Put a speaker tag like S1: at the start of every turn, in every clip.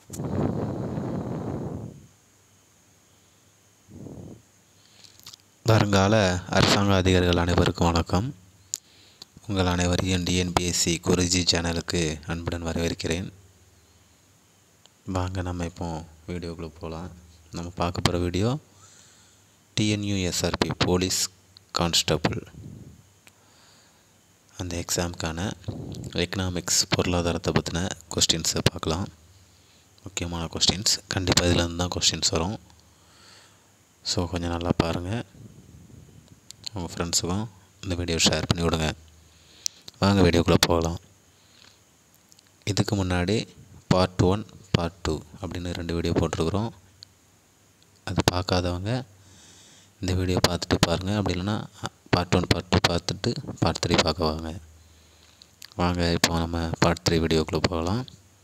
S1: வருங்கால அரசாங்க அதிகாரிகள் அனைவருக்கும் வணக்கம் உங்கள் அனைவரையும் டிஎன்பிஎஸ்சி குருஜி சேனலுக்கு அன்புடன் வரவேற்கிறேன் வாங்க நம்ம இப்போ வீடியோக்குள்ளே போகலாம் நம்ம பார்க்க போகிற வீடியோ டிஎன்யூஎஸ்ஆர்பி போலீஸ் கான்ஸ்டபிள் அந்த எக்ஸாமுக்கான எக்கனாமிக்ஸ் பொருளாதாரத்தை பற்றின கொஸ்டின்ஸை பார்க்கலாம் முக்கியமான கொஸ்டின்ஸ் கண்டிப்பாக இதில் இருந்து தான் கொஸ்டின்ஸ் வரும் ஸோ கொஞ்சம் நல்லா பாருங்கள் உங்கள் ஃப்ரெண்ட்ஸுக்கும் இந்த வீடியோ ஷேர் பண்ணி விடுங்க வாங்க வீடியோக்குள்ளே போகலாம் இதுக்கு முன்னாடி பார்ட் ஒன் பார்ட் டூ அப்படின்னு ரெண்டு வீடியோ போட்டிருக்குறோம் அது பார்க்காதவங்க இந்த வீடியோ பார்த்துட்டு பாருங்கள் அப்படி இல்லைன்னா பார்ட் ஒன் பார்ட் டூ பார்த்துட்டு பார்ட் த்ரீ பார்க்க வாங்க வாங்க இப்போ நம்ம பார்ட் த்ரீ வீடியோக்குள்ளே போகலாம்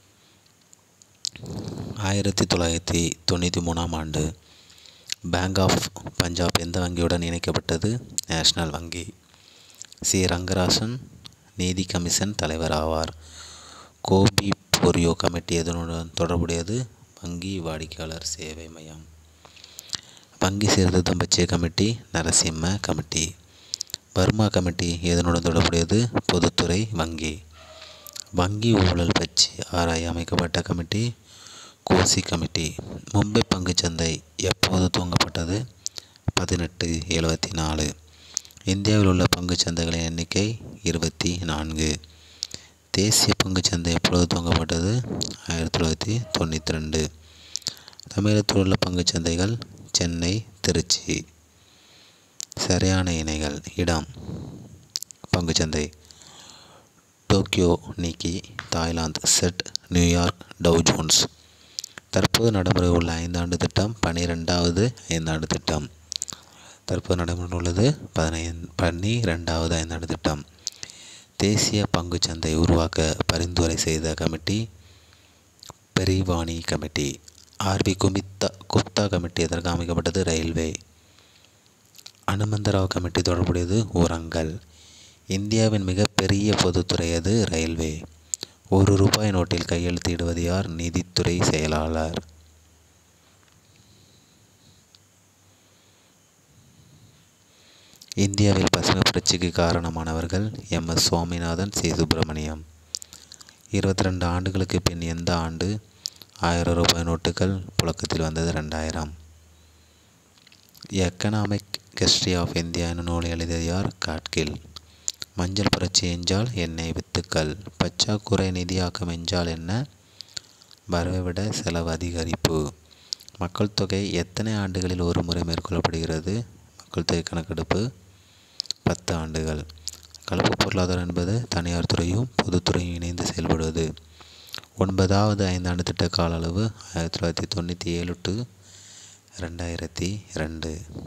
S1: ஆயிரத்தி தொள்ளாயிரத்தி தொண்ணூற்றி மூணாம் ஆண்டு பேங்க் ஆஃப் பஞ்சாப் எந்த வங்கியுடன் இணைக்கப்பட்டது நேஷ்னல் வங்கி சி ரங்கராசன் நீதி கமிஷன் தலைவர் ஆவார் கோபி போரியோ கமிட்டி எதனுடன் தொடர்புடையது வங்கி வாடிக்கையாளர் சேவை மையம் வங்கி சீர்திருத்தம் பற்றிய committee Narasimha committee Verma committee எதனுடன் தொடர்புடையது பொதுத்துறை வங்கி வங்கி ஊழல் பற்றி ஆராய அமைக்கப்பட்ட கமிட்டி கோசி கமிட்டி மும்பை பங்குச்சந்தை எப்போது துவங்கப்பட்டது பதினெட்டு எழுபத்தி நாலு இந்தியாவில் உள்ள பங்குச்சந்தைகளின் எண்ணிக்கை இருபத்தி நான்கு தேசிய பங்குச்சந்தை எப்பொழுது துவங்கப்பட்டது ஆயிரத்தி தொள்ளாயிரத்தி தொண்ணூற்றி ரெண்டு தமிழகத்தில் உள்ள பங்குச்சந்தைகள் சென்னை திருச்சி சரியான இணைகள் இடம் பங்குச்சந்தை டோக்கியோ நீக்கி Thailand SET New York Dow Jones தற்போது நடைமுறை உள்ள ஐந்தாண்டு திட்டம் பனிரெண்டாவது ஐந்தாண்டு திட்டம் தற்போது நடைமுறை உள்ளது பதினைந்து பன்னிரெண்டாவது ஐந்தாண்டு திட்டம் தேசிய பங்குச்சந்தை உருவாக்க பரிந்துரை செய்த கமிட்டி பெரிவாணி கமிட்டி ஆர்பி குமித்தா குப்தா கமிட்டி எதற்கு அமைக்கப்பட்டது ரயில்வே அனுமந்தராவ் கமிட்டி தொடர்புடையது உரங்கள் இந்தியாவின் மிகப்பெரிய பொதுத்துறை அது ரயில்வே ஒரு ரூபாய் நோட்டில் கையெழுத்திடுவது யார் நிதித்துறை செயலாளர் இந்தியாவில் பசுமை புரட்சிக்கு காரணமானவர்கள் M S Swaminathan C Subramaniam இருபத்தி ரெண்டு ஆண்டுகளுக்கு பின் எந்த ஆண்டு ஆயிரம் ரூபாய் நோட்டுகள் புழக்கத்தில் வந்தது ரெண்டாயிரம் எக்கனாமிக் ஹிஸ்ட்ரி ஆஃப் இந்தியா எனும் நூலை எழுதியது யார் காட்கில் மஞ்சள் புரட்சி என்றால் எண்ணெய் வித்துக்கள் பற்றாக்குறை நிதியாக்கம் என்றால் என்ன வரவை விட செலவு அதிகரிப்பு மக்கள் தொகை எத்தனை ஆண்டுகளில் ஒரு முறை மேற்கொள்ளப்படுகிறது மக்கள் தொகை கணக்கெடுப்பு பத்து ஆண்டுகள் கலப்பு பொருளாதாரம் என்பது தனியார் துறையும் பொதுத்துறையும் இணைந்து செயல்படுவது ஒன்பதாவது ஐந்தாண்டு திட்ட கால அளவு ஆயிரத்தி தொள்ளாயிரத்தி தொண்ணூற்றி ஏழு டு ரெண்டாயிரத்தி ரெண்டு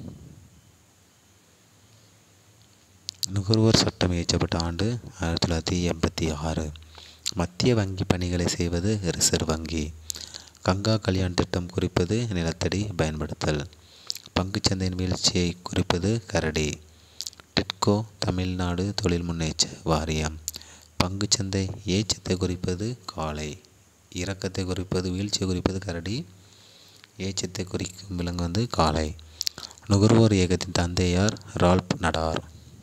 S1: நுகர்வோர் சட்டம் இயற்றப்பட்ட ஆண்டு ஆயிரத்தி தொள்ளாயிரத்தி எண்பத்தி ஆறு மத்திய வங்கி பணிகளை செய்வது ரிசர்வ் வங்கி கங்கா கல்யாண் திட்டம் குறிப்பது நிலத்தடி பயன்படுத்தல் பங்குச்சந்தையின் வீழ்ச்சியை குறிப்பது கரடி டிட்கோ தமிழ்நாடு தொழில் முன்னேற்ற வாரியம் பங்குச்சந்தை ஏச்சத்தை குறிப்பது காளை இறக்கத்தை குறிப்பது வீழ்ச்சியை குறிப்பது கரடி ஏச்சத்தை குறிக்கும் விலங்கு வந்து காளை நுகர்வோர் இயக்கத்தின் தந்தையார் ரால்ப் நடார்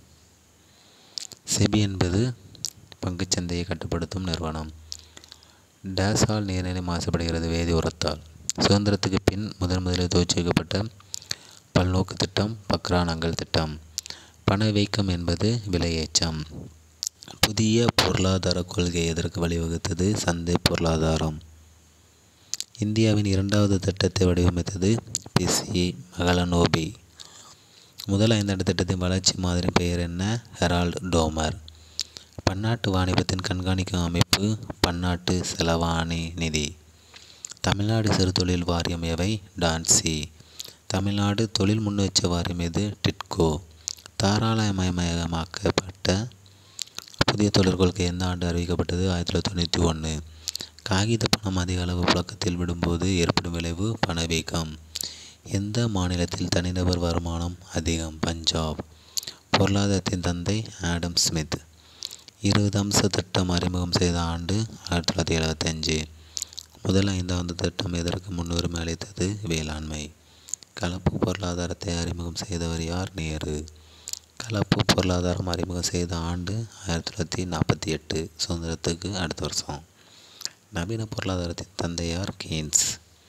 S1: செபி என்பது பங்குச்சந்தையை கட்டுப்படுத்தும் நிறுவனம் டேஸால் நீர்நிலை மாசுபடுகிறது வேதி உரத்தால் சுதந்திரத்துக்கு பின் முதன் முதலில் துவச்சி வைக்கப்பட்ட பல்நோக்கு திட்டம் பக்ரானங்கள் திட்டம் பணவீக்கம் என்பது விலையேற்றம் புதிய பொருளாதார கொள்கை எதற்கு வழிவகுத்தது சந்தை பொருளாதாரம் இந்தியாவின் இரண்டாவது திட்டத்தை வடிவமைத்தது பிசி மகளனோபி முதல் ஐந்தாண்டு திட்டத்தின் வளர்ச்சி மாதிரி பெயர் என்ன ஹெரால்டு டோமர் பன்னாட்டு வாணிபத்தின் கண்காணிக்கும் அமைப்பு பன்னாட்டு செலவாணி நிதி தமிழ்நாடு சிறு தொழில் வாரியம் எவை டான்சி தமிழ்நாடு தொழில் முன்னேற்ற வாரியம் எது டிட்கோ தாராளமயமயமாக்கப்பட்ட புதிய தொழில் கொள்கை எந்த ஆண்டு அறிவிக்கப்பட்டது ஆயிரத்தி தொள்ளாயிரத்தி தொண்ணூற்றி ஒன்று காகித பணம் அதிக அளவு புழக்கத்தில் விடும்போது ஏற்படும் விளைவு பணவீக்கம் எந்த மாநிலத்தில் தனிநபர் வருமானம் அதிகம் பஞ்சாப் பொருளாதாரத்தின் தந்தை ஆடம் ஸ்மித் இருபது அம்ச திட்டம் அறிமுகம் செய்த ஆண்டு ஆயிரத்தி தொள்ளாயிரத்தி எழுபத்தஞ்சு முதல் ஐந்தாவது திட்டம் எதற்கு முன்னுரிமை அளித்தது வேளாண்மை கலப்பு பொருளாதாரத்தை அறிமுகம் செய்தவர் யார் நேரு கலப்பு பொருளாதாரம் அறிமுகம் செய்த ஆண்டு ஆயிரத்தி தொள்ளாயிரத்தி நாற்பத்தி எட்டு சுதந்திரத்துக்கு அடுத்த வருஷம் நவீன பொருளாதாரத்தின் தந்தையார் கெய்ன்ஸ்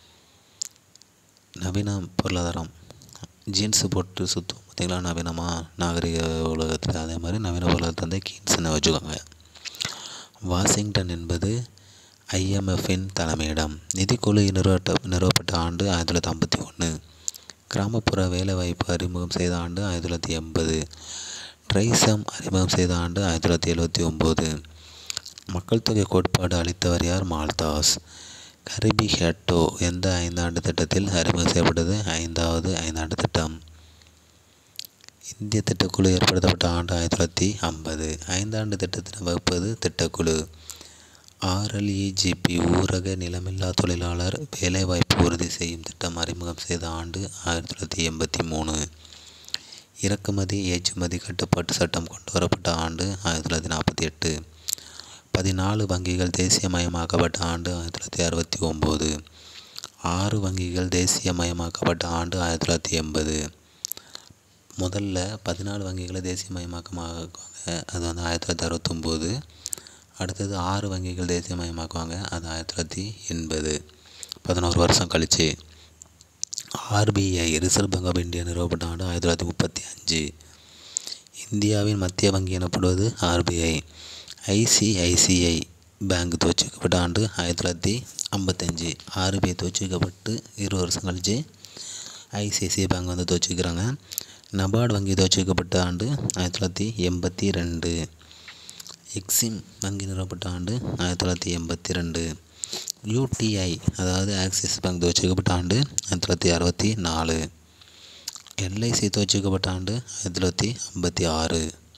S1: நவீன பொருளாதாரம் ஜீன்ஸு போட்டு சுற்றும் பார்த்தீங்களா நவீனமாக நாகரிக உலகத்தில் அதே மாதிரி நவீன பொருளாதார தந்தை கீன்ஸ்னு வச்சுக்கோங்க வாஷிங்டன் என்பது ஐஎம்எஃப்பின் தலைமையிடம் நிதிக்குழு நிறுவட்ட நிறுவப்பட்ட ஆண்டு ஆயிரத்தி தொள்ளாயிரத்தி ஐம்பத்தி ஒன்று கிராமப்புற வேலைவாய்ப்பு அறிமுகம் செய்த ஆண்டு ஆயிரத்தி தொள்ளாயிரத்தி எண்பது ட்ரைசம் அறிமுகம் செய்த ஆண்டு ஆயிரத்தி தொள்ளாயிரத்தி எழுபத்தி ஒம்பது மக்கள் தொகை கோட்பாடு அளித்தவர் யார் மால்தாஸ் கரிபி ஹேட்டோ எந்த ஐந்தாண்டு திட்டத்தில் அறிமுகம் செய்யப்பட்டது ஐந்தாவது ஐந்தாண்டு திட்டம் இந்திய திட்டக்குழு ஏற்படுத்தப்பட்ட ஆண்டு ஆயிரத்தி தொள்ளாயிரத்தி ஐம்பது ஐந்தாண்டு திட்டத்தினை வகுப்பது திட்டக்குழு ஆர்எல்இஜிபி ஊரக நிலமில்லா தொழிலாளர் வேலைவாய்ப்பு உறுதி செய்யும் திட்டம் அறிமுகம் செய்த ஆண்டு ஆயிரத்தி தொள்ளாயிரத்தி எண்பத்தி மூணு இறக்குமதி ஏற்றுமதி கட்டுப்பாட்டு சட்டம் கொண்டு வரப்பட்ட ஆண்டு ஆயிரத்தி தொள்ளாயிரத்தி நாற்பத்தி எட்டு பதினாலு வங்கிகள் தேசியமயமாக்கப்பட்ட ஆண்டு ஆயிரத்தி தொள்ளாயிரத்தி அறுபத்தி ஒம்பது ஆறு வங்கிகள் தேசியமயமாக்கப்பட்ட ஆண்டு ஆயிரத்தி தொள்ளாயிரத்தி எண்பது முதல்ல பதினாலு வங்கிகளை தேசியமயமாக்கமாக்குவாங்க அது வந்து ஆயிரத்தி தொள்ளாயிரத்தி அறுபத்தொம்போது அடுத்தது ஆறு வங்கிகள் தேசியமயமாக்குவாங்க அது ஆயிரத்தி தொள்ளாயிரத்தி எண்பது பதினோரு வருஷம் கழிச்சு RBI reserve bank of India நிறுவப்பட்ட ஆண்டு ஆயிரத்தி தொள்ளாயிரத்தி முப்பத்தி அஞ்சு இந்தியாவின் மத்திய வங்கி எனப்படுவது ஆர்பிஐ ஐசிஐசிஐ பேங்க் துவச்சிக்கப்பட்ட ஆண்டு ஆயிரத்தி தொள்ளாயிரத்தி ஐம்பத்தஞ்சு ஆர்பிஐ துவச்சிக்கப்பட்டு இருபது வருஷம் கழிச்சு ஐசிஐசிஐ பேங்க் வந்து துவச்சிக்கிறாங்க நபார்டு வங்கி துவச்சிக்கப்பட்ட ஆண்டு ஆயிரத்தி தொள்ளாயிரத்தி எண்பத்தி ரெண்டு எக்ஸிம் வங்கி நிறுவப்பட்ட ஆண்டு ஆயிரத்தி தொள்ளாயிரத்தி எண்பத்தி ரெண்டு யூடிஐ அதாவது ஆக்சிஸ் பேங்க் துவச்சிக்கப்பட்ட ஆண்டு ஆயிரத்தி தொள்ளாயிரத்தி அறுபத்தி நாலு எல்ஐசி துவச்சிக்கப்பட்ட ஆண்டு ஆயிரத்தி தொள்ளாயிரத்தி ஐம்பத்தி ஆறு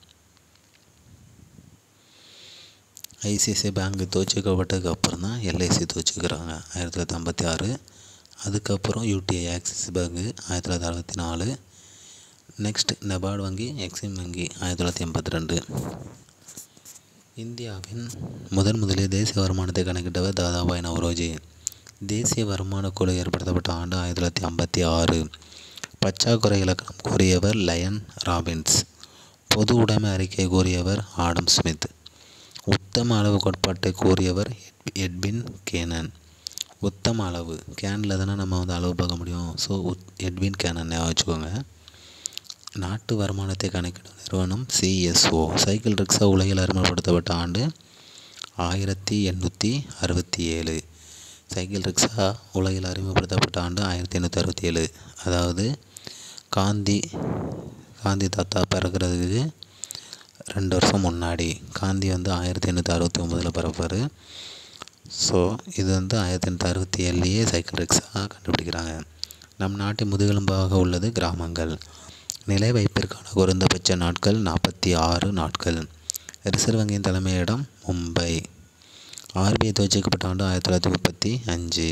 S1: ஐசிஐசிஐ பேங்க் துவச்சிக்கப்பட்டதுக்கு அப்புறம் தான் எல்ஐசி துவச்சிக்கிறாங்க ஆயிரத்தி தொள்ளாயிரத்தி ஐம்பத்தி ஆறு அதுக்கப்புறம் யூடிஐ ஆக்சிஸ் பேங்கு ஆயிரத்தி தொள்ளாயிரத்தி அறுபத்தி நாலு நெக்ஸ்ட் நபார்டு வங்கி எக்ஸிம் வங்கி ஆயிரத்தி தொள்ளாயிரத்தி எண்பத்தி ரெண்டு இந்தியாவின் முதன் முதலில் தேசிய வருமானத்தை கணக்கிட்டவர் தாதாபாய் நவரோஜி தேசிய வருமான குழு ஏற்படுத்தப்பட்ட ஆண்டு ஆயிரத்தி தொள்ளாயிரத்தி ஐம்பத்தி ஆறு பற்றாக்குறை இலக்கணம் கூறியவர் லயன் ராபின்ஸ் பொது உடைமை அறிக்கை கூறியவர் ஆடம் ஸ்மித் உத்தம அளவு கோட்பாட்டை கூறியவர் எட்வின் கேனன் உத்தம அளவு கேனில் தானே நம்ம வந்து அளவு பார்க்க முடியும் ஸோ உத் எட்வின் கேனன் ஞாபகம் வச்சுக்கோங்க நாட்டு வருமானத்தை கணக்கிடும் நிறுவனம் சிஎஸ்ஓ சைக்கிள் ரிக்ஷா உலகில் அறிமுகப்படுத்தப்பட்ட ஆண்டு ஆயிரத்தி எண்ணூற்றி அறுபத்தி ஏழு சைக்கிள் ரிக்ஷா உலகில் அறிமுகப்படுத்தப்பட்ட ஆண்டு ஆயிரத்தி எண்ணூற்றி அறுபத்தி ஏழு அதாவது காந்தி காந்தி தாத்தா பிறக்கிறதுக்கு ரெண்டு வருஷம் முன்னாடி காந்தி வந்து ஆயிரத்தி எண்ணூற்றி அறுபத்தி ஒம்போதில் பிறப்பார் ஸோ இது வந்து ஆயிரத்தி எண்ணூற்றி அறுபத்தி ஏழுலேயே சைக்கிள் ரிக்ஷா கண்டுபிடிக்கிறாங்க நம் நாட்டின் முதுகெலும்பாக உள்ளது கிராமங்கள் நிலை வைப்பிற்கான குறைந்தபட்ச நாட்கள் நாற்பத்தி ஆறு நாட்கள் ரிசர்வ் வங்கியின் தலைமையிடம் மும்பை ஆர்பிஐ துவச்சிக்கப்பட்ட ஆண்டு ஆயிரத்தி தொள்ளாயிரத்தி முப்பத்தி அஞ்சு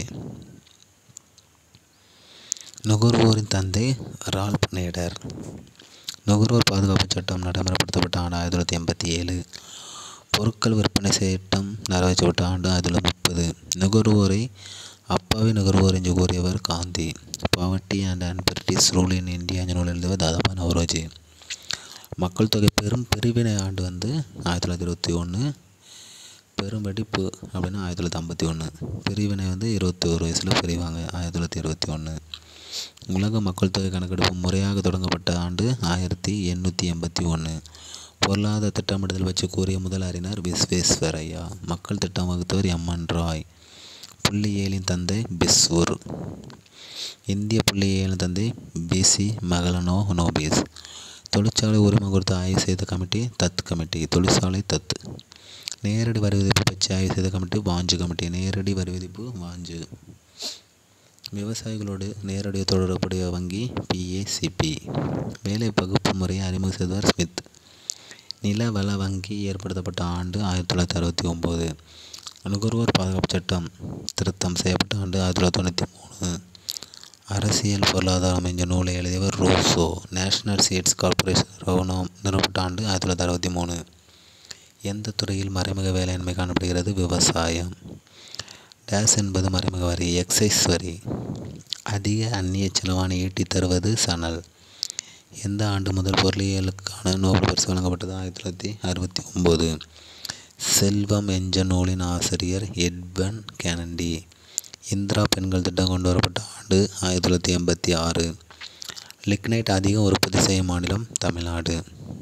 S1: நுகர்வோரின் தந்தை ரால்ப் நேடர் நுகர்வோர் பாதுகாப்பு சட்டம் நடைமுறைப்படுத்தப்பட்ட ஆண்டு ஆயிரத்தி தொள்ளாயிரத்தி எண்பத்தி ஏழு பொருட்கள் விற்பனை சட்டம் நிறைவேற்றப்பட்ட ஆண்டு ஆயிரத்தி தொள்ளாயிரத்தி முப்பது நுகர்வோரை அப்பாவி நுகர்வோர் என்று கூறியவர் Gandhi poverty and and British rule in India என்ற நூல் எழுதியவர் தாதாபாய் நவரோஜி மக்கள் தொகை பெரும் பிரிவினை ஆண்டு வந்து ஆயிரத்தி தொள்ளாயிரத்தி இருபத்தி ஒன்று பெரும் வெடிப்பு அப்படின்னா ஆயிரத்தி தொள்ளாயிரத்தி ஐம்பத்தி ஒன்று பிரிவினை வந்து இருபத்தி ஒரு வயசில் பிரிவாங்க ஆயிரத்தி தொள்ளாயிரத்தி இருபத்தி ஒன்று உலக மக்கள் தொகை கணக்கெடுப்பு முறையாக தொடங்கப்பட்ட ஆண்டு ஆயிரத்தி எண்ணூற்றி எண்பத்தி ஒன்று பொருளாதார திட்டமிடுதல் வச்சு கூறிய முதல் அறிஞர் விஸ்வேஸ்வரையா மக்கள் திட்டம் வகுத்தவர் எம்என் ராய் புள்ளியியலின் தந்தை பிஸ்வூர் இந்திய புள்ளியியலின் தந்தை பிசி மகளனோ நோபிஸ் தொழிற்சாலை உரிமை கொடுத்து ஆய்வு செய்த கமிட்டி தத் கமிட்டி தொழிற்சாலை தத் நேரடி வரி விதிப்பு பற்றி ஆய்வு செய்த கமிட்டி வாஞ்சு கமிட்டி நேரடி வரி விதிப்பு வாஞ்சு விவசாயிகளோடு நேரடி தொடர்புடைய வங்கி பிஏசிபி வேலை பகுப்பு முறையை அறிமுகம் செய்தவர் ஸ்மித் நில வள வங்கி ஏற்படுத்தப்பட்ட ஆண்டு ஆயிரத்தி தொள்ளாயிரத்தி அறுபத்தி ஒம்பது நுகர்வோர் பாதுகாப்பு சட்டம் திருத்தம் செய்யப்பட்ட ஆண்டு ஆயிரத்தி தொள்ளாயிரத்தி தொண்ணூற்றி மூணு அரசியல் பொருளாதாரம் என்ற நூலை எழுதியவர் ரூசோ நேஷனல் சீட்ஸ் கார்ப்பரேஷன் நிறுவனம் நிறுவப்பட்ட ஆண்டு ஆயிரத்தி தொள்ளாயிரத்தி அறுபத்தி மூணு எந்த துறையில் மறைமுக வேலையின்மை காணப்படுகிறது விவசாயம் டேஸ் என்பது மறைமுக வரி எக்ஸைஸ் வரி அதிக அந்நிய செலவாணி ஈட்டி தருவது சணல் எந்த ஆண்டு முதல் பொருளியலுக்கான நோபல் பரிசு வழங்கப்பட்டது ஆயிரத்தி தொள்ளாயிரத்தி அறுபத்தி ஒம்பது செல்வம் என்ற நூலின் ஆசிரியர் எட்வன் கெனடி இந்திரா பெண்கள் திட்டம் கொண்டு வரப்பட்ட ஆண்டு ஆயிரத்தி தொள்ளாயிரத்தி எண்பத்தி ஆறு லிக்னைட் அதிகம் உற்பத்தி செய்யும் மாநிலம் தமிழ்நாடு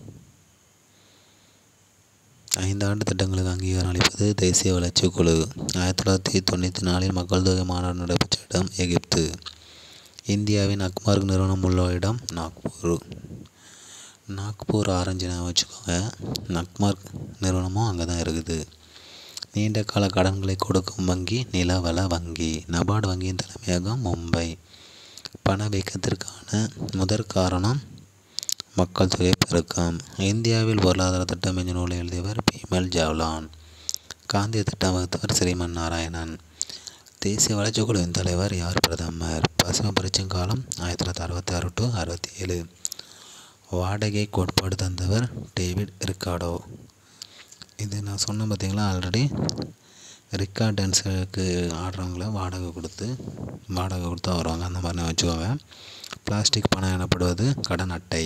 S1: ஐந்தாண்டு திட்டங்களுக்கு அங்கீகாரம் அளிப்பது தேசிய வளர்ச்சி குழு ஆயிரத்தி தொள்ளாயிரத்தி தொண்ணூற்றி நாலில் மக்கள் தொகை மாநாடு நடைபெற்ற இடம் எகிப்து இந்தியாவின் அக்மார்க் நிறுவனம் உள்ள இடம் நாக்பூர் நாக்பூர் ஆரஞ்சு ஞாபகம் வச்சுக்கோங்க நக்மார்க் நிறுவனமும் அங்கே தான் இருக்குது நீண்ட கால கடன்களை கொடுக்கும் வங்கி நிலவள வங்கி நபார்டு வங்கியின் தலைமையகம் மும்பை பணவீக்கத்திற்கான முதற் காரணம் மக்கள் தொகை பெருக்கம் இந்தியாவில் பொருளாதார திட்டம் என்ற நூலை எழுதியவர் பீமல் ஜவ்லான் காந்திய திட்டம் வகுத்தவர் ஸ்ரீமன் நாராயணன் தேசிய வளர்ச்சிக் குழுவின் தலைவர் யார் பிரதமர் பசுமை புரட்சியின் காலம் ஆயிரத்தி தொள்ளாயிரத்தி அறுபத்தி ஆறு டு அறுபத்தி ஏழு வாடகை கோட்பாடு தந்தவர் டேவிட் ரிக்கார்டோ இது நான் சொன்ன பார்த்தீங்களா ஆல்ரெடி ரிக்கார்ட் டான்ஸுக்கு ஆடுறவங்கள வாடகை கொடுத்து வாடகை கொடுத்தா வருவாங்க அந்த மாதிரி வச்சுக்கோங்க பிளாஸ்டிக் பணம் எனப்படுவது கடன் அட்டை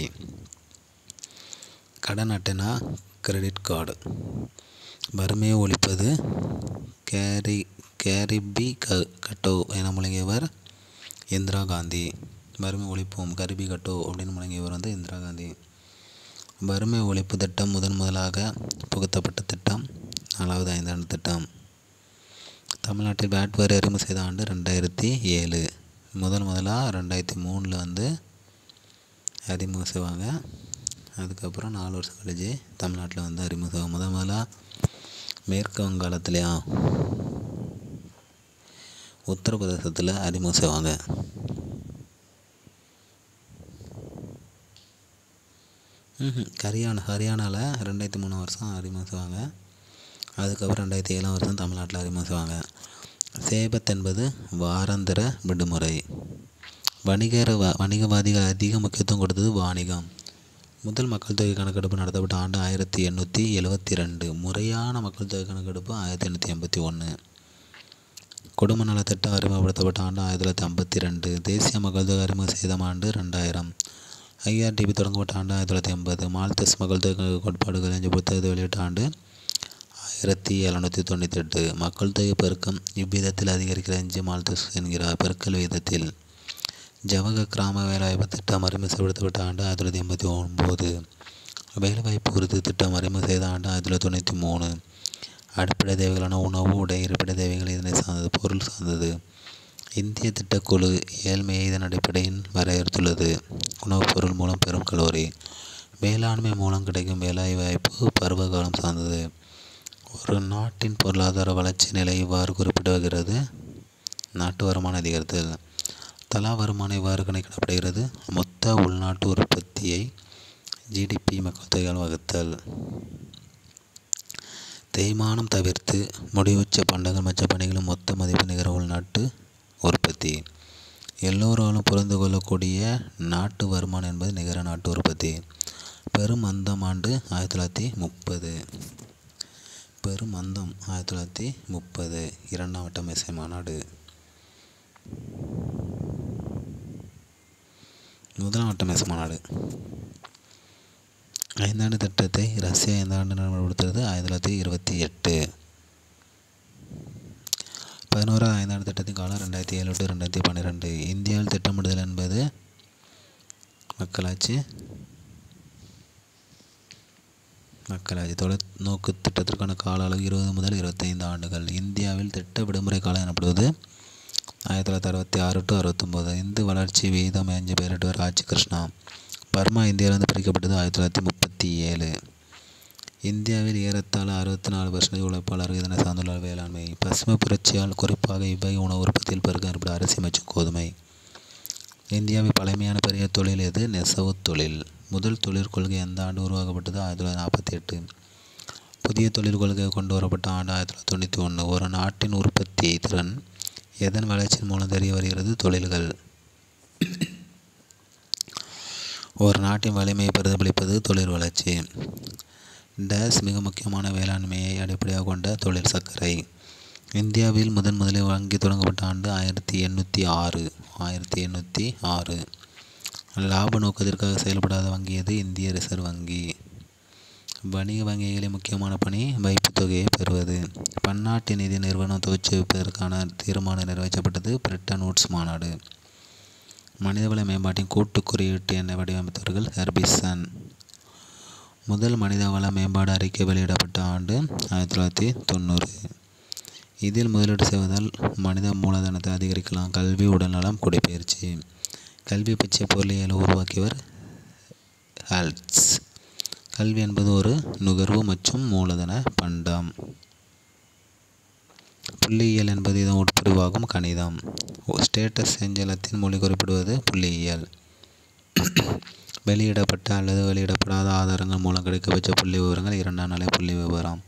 S1: கடன் அட்டைனா கிரெடிட் கார்டு வறுமையை ஒழிப்பது கேரி கேரிபி க கட்டோ என முழங்கியவர் இந்திரா காந்தி வறுமை ஒழிப்போம் கரிபி கட்டோ அப்படின்னு முழங்கியவர் வந்து இந்திரா காந்தி வறுமை ஒழிப்பு திட்டம் முதன் முதலாக புகுத்தப்பட்ட திட்டம் நாலாவது ஐந்தாண்டு திட்டம் தமிழ்நாட்டில் வேட் வரி அறிமுகம் செய்த ஆண்டு ரெண்டாயிரத்தி ஏழு முதல் முதலாக ரெண்டாயிரத்தி மூணில் வந்து அறிமுகம் செய்வாங்க அதுக்கப்புறம் நாலு வருஷம் கழிச்சு தமிழ்நாட்டில் வந்து அறிமுகம் செய்வாங்க முதல் முதலாக மேற்கு வங்காளத்துலையா உத்தரப்பிரதேசத்தில் அறிமுகம் செய்வாங்க ம்ஹும். ஹரியானா ஹரியானாவில் ரெண்டாயிரத்தி மூணு வருஷம் அறிமுகம் செய்வாங்க அதுக்கப்புறம் ரெண்டாயிரத்தி ஏழாம் வருஷம் தமிழ்நாட்டில் அறிமுகம் செய்வாங்க சேபத் என்பது வாராந்திர விடுமுறை வணிகர வ வணிகவாதிகள் அதிக முக்கியத்துவம் கொடுத்தது வாணிகம் முதல் மக்கள் தொகை கணக்கெடுப்பு நடத்தப்பட்ட ஆண்டு ஆயிரத்தி எண்ணூற்றி எழுவத்தி ரெண்டு முறையான மக்கள் தொகை கணக்கெடுப்பு ஆயிரத்தி எண்ணூற்றி எண்பத்தி ஒன்று குடும்ப நலத்திட்டம் அறிமுகப்படுத்தப்பட்ட ஆண்டு ஆயிரத்தி தொள்ளாயிரத்தி ஐம்பத்தி ரெண்டு தேசிய மக்கள் தொகை அறிமுகம் செய்த ஆண்டு ரெண்டாயிரம் ஐஆர்டிபி தொடங்கப்பட்ட ஆண்டு ஆயிரத்தி தொள்ளாயிரத்தி எண்பது மால்தஸ் மக்கள் தொகை கோட்பாடுகள் என்ற புத்தகத்தை வெளியிட்ட ஆண்டு ஆயிரத்தி எழுநூற்றி தொண்ணூற்றி எட்டு மக்கள் தொகை பெருக்கம் இவ்விதத்தில் அதிகரிக்கிற எஞ்சி மால்தஸ் என்கிறார் பெருக்கல் விகிதத்தில் ஜவக கிராம வேலைவாய்ப்பு திட்டம் அறிமுகப்படுத்தப்பட்ட ஆண்டு ஆயிரத்தி தொள்ளாயிரத்தி எண்பத்தி ஒம்பது வேலைவாய்ப்பு உறுதி திட்டம் அறிமுகம் செய்த ஆண்டு ஆயிரத்தி தொள்ளாயிரத்தி தொண்ணூற்றி மூணு அடிப்படை தேவைகளான உணவு உடை இருப்பிட தேவைகள் இதனை சார்ந்தது பொருள் சார்ந்தது இந்திய திட்டக்குழு ஏழ்மையை இதன் அடிப்படையில் வரையறுத்துள்ளது உணவுப் பொருள் மூலம் பெறும் கலோரி வேளாண்மை மூலம் கிடைக்கும் வேலைவாய்ப்பு பருவகாலம் சார்ந்தது ஒரு நாட்டின் பொருளாதார வளர்ச்சி நிலை இவ்வாறு குறிப்பிடுகிறது நாட்டு வருமானம் அதிகரித்தல் தலா வருமானம் இவ்வாறு கணக்கிடப்படுகிறது மொத்த உள்நாட்டு உற்பத்தியை ஜிடிபி மக்கள் தொகையால் வகுத்தல் தேய்மானம் தவிர்த்து முடிவுற்ற பண்டங்கள் மற்ற பணிகளும் மொத்த மதிப்பு நிகர உள்நாட்டு உற்பத்தி எல்லோராலும் புரிந்து கொள்ளக்கூடிய நாட்டு வருமானம் என்பது நிகர நாட்டு உற்பத்தி பெரும் அந்தம் ஆண்டு ஆயிரத்தி தொள்ளாயிரத்தி முப்பது பெரும் அந்தம் ஆயிரத்தி தொள்ளாயிரத்தி முப்பது இரண்டாம் வட்ட மேசை மாநாடு முதலாம் வட்ட மேசை மாநாடு ஐந்தாண்டு திட்டத்தை ரஷ்யா எந்த ஆண்டு நடைமுறைப்படுத்துகிறது ஆயிரத்தி தொள்ளாயிரத்தி இருபத்தி எட்டு பதினோராவது ஐந்தாண்டு திட்டத்தின் காலம் ரெண்டாயிரத்தி ஏழு டு ரெண்டாயிரத்தி பன்னிரெண்டு இந்தியாவில் திட்டமிடுதல் என்பது மக்களாட்சி மக்களாட்சி தொலைநோக்கு திட்டத்திற்கான கால அளவு இருபது முதல் இருபத்தைந்து ஆண்டுகள் இந்தியாவில் திட்ட விடுமுறை காலம் எனப்படுவது ஆயிரத்தி தொள்ளாயிரத்தி அறுபத்தி ஆறு டு அறுபத்தொம்போது இந்து வளர்ச்சி வீதம் என்று பெயரிட்டவர் ராஜ் கிருஷ்ணா பர்மா இந்தியாவிலிருந்து பிரிக்கப்பட்டது ஆயிரத்தி தொள்ளாயிரத்தி முப்பத்தி ஏழு இந்தியாவில் ஏறத்தாழ அறுபத்தி நாலு பர்சன்டேஜ் உழைப்பாளர்கள் இதனை சார்ந்துள்ள வேளாண்மை பசுமை புரட்சியால் குறிப்பாக இவ்வகை உணவு உற்பத்தியில் பெருக்கம் ஏற்படும் அரிசி மற்றும் கோதுமை இந்தியாவில் பழமையான பெரிய தொழில் எது நெசவு தொழில் முதல் தொழிற் கொள்கை எந்த ஆண்டு உருவாக்கப்பட்டது ஆயிரத்தி தொள்ளாயிரத்தி நாற்பத்தி எட்டு புதிய தொழில் கொள்கை கொண்டு வரப்பட்ட ஆண்டு ஆயிரத்தி தொள்ளாயிரத்தி தொண்ணூற்றி ஒன்று ஒரு நாட்டின் உற்பத்தி திறன் எதன் வளர்ச்சியின் மூலம் தெரிய வருகிறது தொழில்கள் ஒரு நாட்டின் வலிமையை பிரதிபலிப்பது தொழில் வளர்ச்சி டேஸ் மிக முக்கியமான வேளாண்மையை அடிப்படையாக கொண்ட தொழில் சர்க்கரை இந்தியாவில் முதன் முதலில் வங்கி தொடங்கப்பட்ட ஆண்டு ஆயிரத்தி எண்ணூற்றி ஆறு ஆயிரத்தி எண்ணூற்றி ஆறு லாப நோக்கத்திற்காக செயல்படாத வங்கி எது இந்திய ரிசர்வ் வங்கி வணிக வங்கிகளின் முக்கியமான பணி வைப்புத் தொகையை பெறுவது பன்னாட்டு நிதி நிறுவனம் தோற்றுவிப்பதற்கான தீர்மானம் நிறைவேற்றப்பட்டது பிரெட்டன் வூட்ஸ் மாநாடு மனிதவள மேம்பாட்டின் கூட்டு குறியீட்டு எண்ணை வடிவமைத்தவர்கள் ஹெர்பிசன் முதல் மனிதவள மேம்பாடு அறிக்கை வெளியிடப்பட்ட ஆண்டு ஆயிரத்தி தொள்ளாயிரத்தி தொண்ணூறு இதில் முதலீடு செய்வதால் மனித மூலதனத்தை அதிகரிக்கலாம் கல்வி உடல்நலம் குடிப்பெயர்ச்சி கல்வி பற்றிய பொருளியலை உருவாக்கியவர் ஹால்ட்ஸ் கல்வி என்பது ஒரு நுகர்வு மற்றும் மூலதன பண்டம் புள்ளியியல் என்பது இதன் உட்பிரிவாகும் கணிதம் ஸ்டேட்டஸ் செஞ்சலத்தின் மொழி குறிப்பிடுவது புள்ளியியல் வெளியிடப்பட்ட அல்லது வெளியிடப்படாத ஆதாரங்கள் மூலம் கிடைக்கப்பெற்ற புள்ளி விவரங்கள் இரண்டாம் நிலை புள்ளி விவரம்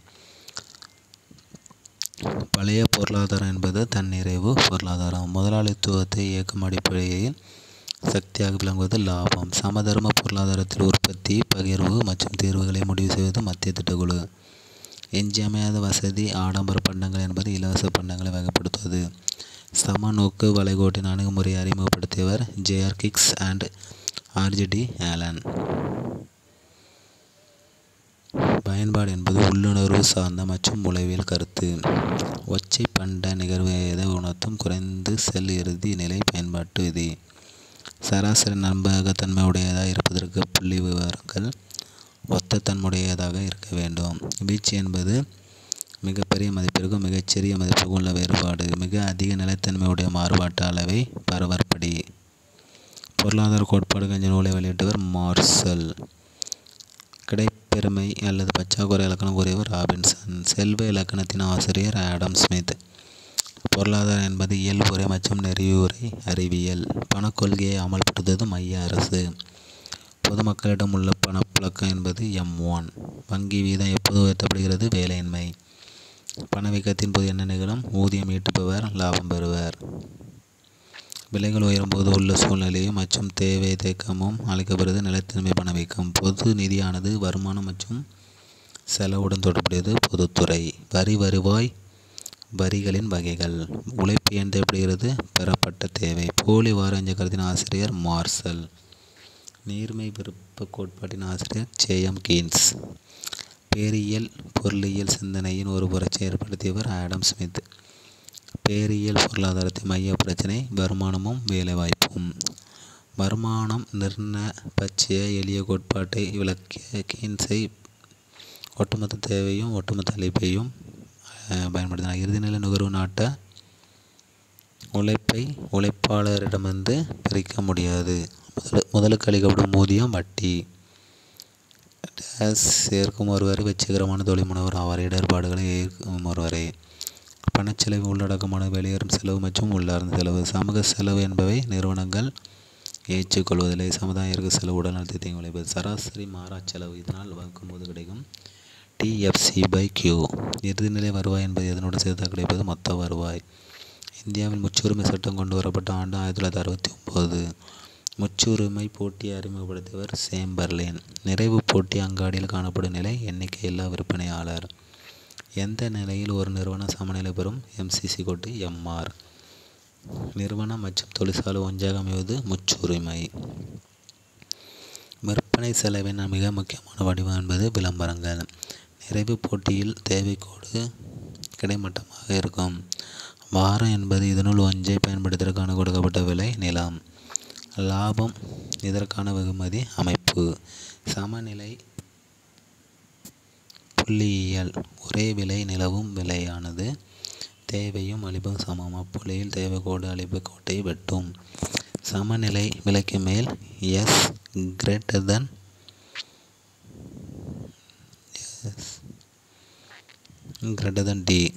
S1: பழைய பொருளாதாரம் என்பது தன்னிறைவு பொருளாதாரம் முதலாளித்துவத்தை இயக்கும் அடிப்படையில் சக்தியாக விளங்குவது லாபம் சமதர்ம பொருளாதாரத்தில் உற்பத்தி பகிர்வு மற்றும் தீர்வுகளை முடிவு செய்வது மத்திய திட்டக்குழு எஞ்சியமையாத வசதி ஆடம்பர பண்டங்கள் என்பது இலவச பண்டங்களை வகைப்படுத்துவது சமநோக்கு வளைகோட்டின் அணுகுமுறையை அறிமுகப்படுத்தியவர் J R Hicks and R G D Allen பயன்பாடு என்பது உள்ளுணர்வு சார்ந்த மற்றும் உளவியல் கருத்து ஒற்றை பண்ட நிகழ்வு எதை உணர்த்தும் குறைந்து செல் இறுதி நிலை பயன்பாட்டு விதி சராசரி நம்பகத்தன்மையுடையதாக இருப்பதற்கு புள்ளி விவரங்கள் ஒத்த தன்மையுடையதாக இருக்க வேண்டும் வீச்சு என்பது மிகப்பெரிய மதிப்பிற்கும் மிகச்சிறிய மதிப்பிற்கும் உள்ள வேறுபாடு மிக அதிக நிலைத்தன்மையுடைய மாறுபாட்டு அளவை பரவற்படி பொருளாதார கோட்பாடு என்ற நூலை வெளியிட்டவர் மார்சல் கிடைப்பெருமை அல்லது பற்றாக்குறை இலக்கணம் கூறியவர் ராபின்சன் செல்வ இலக்கணத்தின் ஆசிரியர் ஆடம் ஸ்மித் பொருளாதாரம் என்பது இயல்புரை மற்றும் நெறியுரை அறிவியல் பணக்கொள்கையை அமல்படுத்துவது மைய அரசு பொதுமக்களிடம் உள்ள பணப்புழக்கம் என்பது எம் ஒன் வங்கி வீதம் எப்போது உயர்த்தப்படுகிறது வேலையின்மை பணவீக்கத்தின் போது என்ன நிகழும் ஊதியம் ஈட்டுபவர் லாபம் பெறுவர் விலைகள் உயரும்போது உள்ள சூழ்நிலையும் மற்றும் தேவை தேக்கமும் அழைக்கப்படுவது நிலைத்தன்மை பணவீக்கம் பொது நிதியானது வருமானம் மற்றும் செலவுடன் தொடர்புடையது பொதுத்துறை வரி வருவாய் வரிகளின் வகைகள் உழைப்பு ஏன் தேவைப்படுகிறது பெறப்பட்ட தேவை போலி வாரஞ்ச கருத்தின் ஆசிரியர் மார்சல் நீர்மை விருப்ப கோட்பாட்டின் ஆசிரியர் ஜேஎம் கீன்ஸ் பேரியல் பொருளியல் சிந்தனையின் ஒரு புரட்சி ஏற்படுத்தியவர் ஆடம் ஸ்மித் பேரியல் பொருளாதாரத்தின் மைய பிரச்சனை வருமானமும் வேலைவாய்ப்பும் வருமானம் நிர்ண பற்றிய எளிய கோட்பாட்டை விளக்கிய கீன்ஸை ஒட்டுமொத்த தேவையும் ஒட்டுமொத்த அழைப்பையும் பயன்படுத்தினார் இறுதிநிலை நுகர்வு நாட்ட உழைப்பை உழைப்பாளரிடமிருந்து பிரிக்க முடியாது முதல முதலுக்கு அளிக்கப்படும் ஊதியம் வட்டி டேஸ் சேர்க்கும் ஒருவரை வெற்றிகரமான தொழில் முனைவர் ஆவார் இடர்பாடுகளை ஏற்கும் ஒருவரை பணச்செலவு உள்ளடக்கமான வெளியேறும் செலவு மற்றும் உள்ளார்ந்த செலவு சமூக செலவு என்பவை நிறுவனங்கள் ஏற்றுக்கொள்வதில்லை சமுதாயிற்கு செலவு உடல்நலத்தை தீங்கு விளைவது சராசரி மாறா செலவு இதனால் வகுக்கும்போது கிடைக்கும் டிஎஃப்சி பை கியூ இறுதிநிலை வருவாய் என்பது இதனுடன் சேர்த்து கிடைப்பது மொத்த வருவாய் இந்தியாவில் முச்சுரிமை சட்டம் கொண்டு வரப்பட்ட ஆண்டு ஆயிரத்தி தொள்ளாயிரத்தி அறுபத்தி ஒம்பது முச்சுரிமை போட்டியை அறிமுகப்படுத்தியவர் சேம்பர்லேன் நிறைவு போட்டி அங்காடியில் காணப்படும் நிலை எண்ணிக்கையில்லா விற்பனையாளர் எந்த நிலையில் ஒரு நிறுவனம் சமநிலை பெறும் எம்சிசி கோட்டு எம்ஆர் நிறுவனம் மற்றும் தொழிற்சாலை ஒன்றாக அமைவது முச்சுரிமை விற்பனை செலவின் மிக முக்கியமான வடிவம் என்பது விளம்பரங்கள் நிறைவு போட்டியில் தேவைக்கோடு கிடைமட்டமாக இருக்கும் வாரம் என்பது இதனுள் ஒன்றை பயன்படுத்துவதற்கான கொடுக்கப்பட்ட விலை நிலம் லாபம் இதற்கான வெகுமதி அமைப்பு சமநிலை புள்ளியியல் ஒரே விலை நிலவும் விலையானது தேவையும் அழிப்பும் சமம் அப்புள்ளியில் தேவைக்கோடு அழிப்பு கோட்டை வெட்டும் சமநிலை விலைக்கு மேல் S greater than S greater than D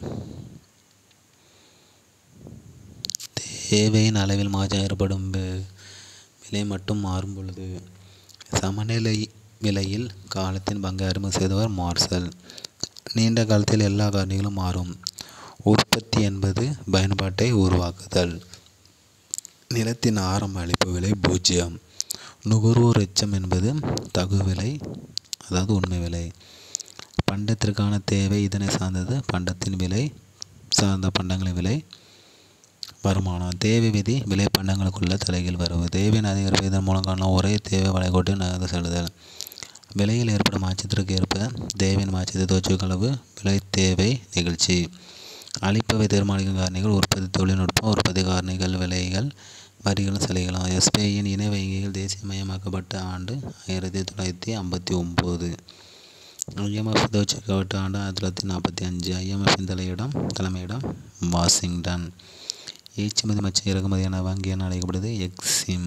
S1: தேவையின் அளவில் மாற்றம் ஏற்படும் விலை மட்டும் மாறும் பொழுது சமநிலை விலையில் காலத்தின் பங்கை அறிமுகம் செய்தவர் மார்சல் நீண்ட காலத்தில் எல்லா காரணிகளும் மாறும் உற்பத்தி என்பது பயன்பாட்டை உருவாக்குதல் நிலத்தின் ஆரம்ப அளிப்பு விலை பூஜ்ஜியம் நுகர்வோர் எச்சம் என்பது தகு விலை அதாவது உண்மை விலை பண்டத்திற்கான தேவை இதனை சார்ந்தது பண்டத்தின் விலை சார்ந்த பண்டங்களின் விலை வருமானம் தேவை விதி விலை பண்டங்களுக்குள்ள தலைகீழ் வரவு தேவையின் அதிகரிப்பதன் மூலம் காணலாம் ஒரே தேவை வளைகோட்டு நகர்ந்து செல்லுதல் விலையில் ஏற்படும் மாற்றத்திற்கு ஏற்ப தேவையின் மாற்றத்தை தோற்றுவிக்கும் அளவு விலை தேவை நிகழ்ச்சி அளிப்பவை தீர்மானிக்கும் காரணிகள் உற்பத்தி தொழில்நுட்பம் உற்பத்தி காரணிகள் விலைகள் வரிகள் சலுகைகளும் எஸ்பிஐயின் இணை வங்கிகள் தேசியமயமாக்கப்பட்ட ஆண்டு ஆயிரத்தி தொள்ளாயிரத்தி ஐம்பத்தி ஒம்பது ஐஎம்எஃப் தோற்றுவிக்கப்பட்ட ஆண்டு ஆயிரத்தி தொள்ளாயிரத்தி நாற்பத்தி அஞ்சு ஐஎம்எஃபின் தலையிடம் தலைமையிடம் வாஷிங்டன் ஏற்றுமதி மற்றும் இறக்குமதியான வங்கி என அழைக்கப்படுது EXIM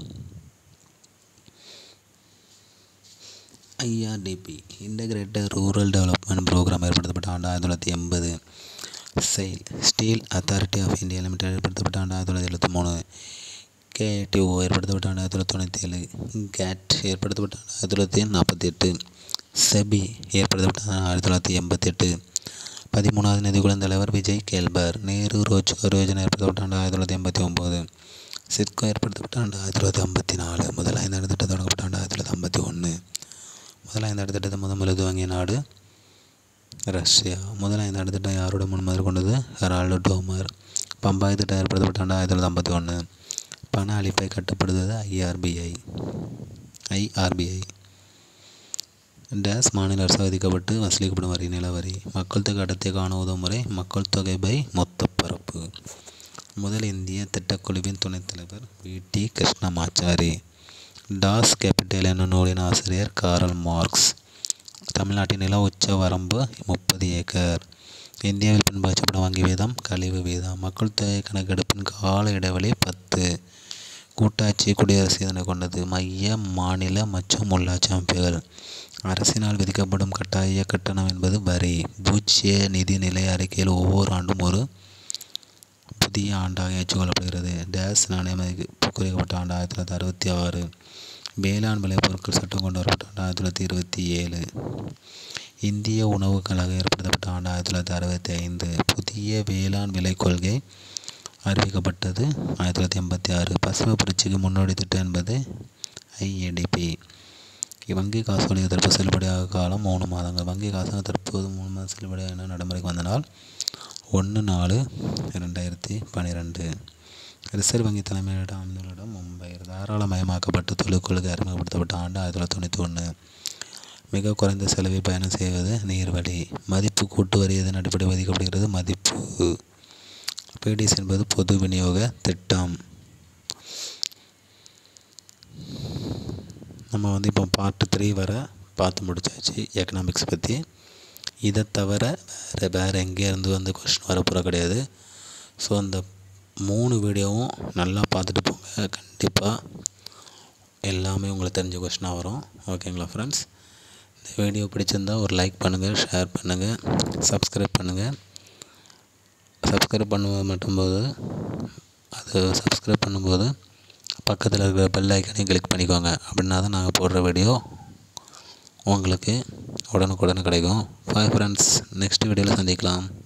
S1: IRDP integrated rural development programme ஏற்படுத்தப்பட்ட ஆண்டு ஆயிரத்தி தொள்ளாயிரத்தி எண்பது SAIL steel authority of India limited ஏற்படுத்தப்பட்ட ஆண்டு ஆயிரத்தி தொள்ளாயிரத்தி எழுபத்தி மூணு கேடிஓ ஏற்படுத்தப்பட்ட ஆண்டு ஆயிரத்தி தொள்ளாயிரத்தி தொண்ணூற்றி ஏழு கேட் ஏற்படுத்தப்பட்ட ஆண்டு ஆயிரத்தி தொள்ளாயிரத்தி நாற்பத்தி எட்டு செபி ஏற்படுத்தப்பட்ட ஆண்டு ஆயிரத்தி தொள்ளாயிரத்தி எண்பத்தெட்டு பதிமூணாவது நிதிக்குழு தலைவர் விஜய் கேல்பர் நேரு ரோஜ்கார் யோஜனா ஏற்படுத்தப்பட்ட ஆண்டு ஆயிரத்தி தொள்ளாயிரத்தி எண்பத்தி ஒம்பது சிட்கோ ஏற்படுத்தப்பட்ட ஆண்டு ஆயிரத்தி தொள்ளாயிரத்தி ஐம்பத்தி நாலு முதல் ஐந்தாண்டு திட்டம் தொடங்கப்பட்ட ஆண்டு ஆயிரத்தி தொள்ளாயிரத்தி ஐம்பத்தி ஒன்று முதல் ஐந்தாண்டு திட்டத்தை முதல் முதல் துவங்கிய நாடு ரஷ்யா முதல் ஐந்தாண்டு திட்டம் யாரோட முன்மாதிரி கொண்டது ஹெரால்டு டோமர் பம்பாய் திட்டம் ஏற்படுத்தப்பட்ட ஆண்டு ஆயிரத்தி தொள்ளாயிரத்தி ஐம்பத்தி ஒன்று பண அளிப்பை கட்டுப்படுத்துவது ஐஆர்பிஐ ஐஆர்பிஐ டேஸ் மாநில அரசு விதிக்கப்பட்டு வசூலிக்கப்படும் வரி நிலவரி மக்கள் தொகை அடர்த்தியை காண உதவும் முறை மக்கள் தொகை பை மொத்த பரப்பு முதல் இந்திய திட்டக்குழுவின் துணைத் தலைவர் V T Krishnamachari Das Kapital என்னும் நூலின் ஆசிரியர் காரல் மார்க்ஸ் தமிழ்நாட்டின் நில உச்ச வரம்பு முப்பது ஏக்கர் இந்தியாவில் பின்பற்றப்படும் வங்கி வீதம் கழிவு வீதம் மக்கள் தொகை கணக்கெடுப்பின் கால இடைவெளி பத்து கூட்டாட்சி குடியரசு இதனை கொண்டது மைய மாநில மற்றும் உள்ளாட்சி அமைப்புகள் அரசினால் விதிக்கப்படும் கட்டாய கட்டணம் என்பது வரி பூஜ்ய நிதி நிலை அறிக்கையில் ஒவ்வொரு ஆண்டும் ஒரு புதிய ஆண்டாக ஏற்றுக்கொள்ளப்படுகிறது டேஸ் நாணயம் குறைக்கப்பட்ட ஆண்டு ஆயிரத்தி தொள்ளாயிரத்தி அறுபத்தி ஆறு வேளாண் விளைபொருட்கள் சட்டம் கொண்டு வரப்பட்ட ஆண்டு ஆயிரத்தி தொள்ளாயிரத்தி இருபத்தி ஏழு இந்திய உணவுக் கழகம் ஏற்படுத்தப்பட்ட ஆண்டு ஆயிரத்தி தொள்ளாயிரத்தி அறுபத்தி ஐந்து புதிய வேளாண் விலை கொள்கை அறிவிக்கப்பட்டது ஆயிரத்தி தொள்ளாயிரத்தி எண்பத்தி ஆறு பசுமை புரட்சிக்கு முன்னோடி திட்டம் என்பது ஐஏடிபி வங்கி காசோலை எதிர்ப்பு செல்லுபடியாக காலம் மூணு மாதங்கள் வங்கி காசு தற்போது மூணு மாதம் செல்லுபடியாக நடைமுறைக்கு வந்த நாள் ஒன்று நாலு ரெண்டாயிரத்தி பன்னிரெண்டு ரிசர்வ் வங்கி தலைமையிடம் அமைந்துள்ள இடம் மும்பை தாராளமயமாக்கப்பட்ட தொழில் கொள்கை அறிமுகப்படுத்தப்பட்ட ஆண்டு ஆயிரத்தி தொள்ளாயிரத்தி தொண்ணூற்றி ஒன்று மிக குறைந்த செலவில் பயணம் செய்வது நீர்வழி மதிப்பு கூட்டு வரி எதன் அடிப்படை விதிக்கப்படுகிறது மதிப்பு பிடிஎஸ் என்பது பொது விநியோக திட்டம் நம்ம வந்து இப்போ பார்ட் த்ரீ வர பார்த்து முடிச்சாச்சு எக்கனாமிக்ஸ் பற்றி இதை தவிர வேறு வேறு எங்கேருந்து வந்து கொஷின் வரப்போகிற கிடையாது ஸோ அந்த மூணு வீடியோவும் நல்லா பார்த்துட்டு போங்க கண்டிப்பாக எல்லாமே உங்களுக்கு தெரிஞ்ச கொஷினாக வரும் ஓகேங்களா ஃப்ரெண்ட்ஸ் இந்த வீடியோ பிடிச்சிருந்தா ஒரு லைக் பண்ணுங்கள் ஷேர் பண்ணுங்கள் சப்ஸ்கிரைப் பண்ணுங்கள் சப்ஸ்கிரைப் பண்ணுவது மட்டும்போது அது சப்ஸ்கிரைப் பண்ணும்போது பக்கத்தில் இருக்கிற பெல் ஐக்கனையும் கிளிக் பண்ணிக்கோங்க அப்படின்னா தான் நாங்கள் போடுற வீடியோ உங்களுக்கு உடனுக்குடனே கிடைக்கும் பாய் ஃப்ரெண்ட்ஸ் நெக்ஸ்ட் வீடியோவில் சந்திக்கலாம்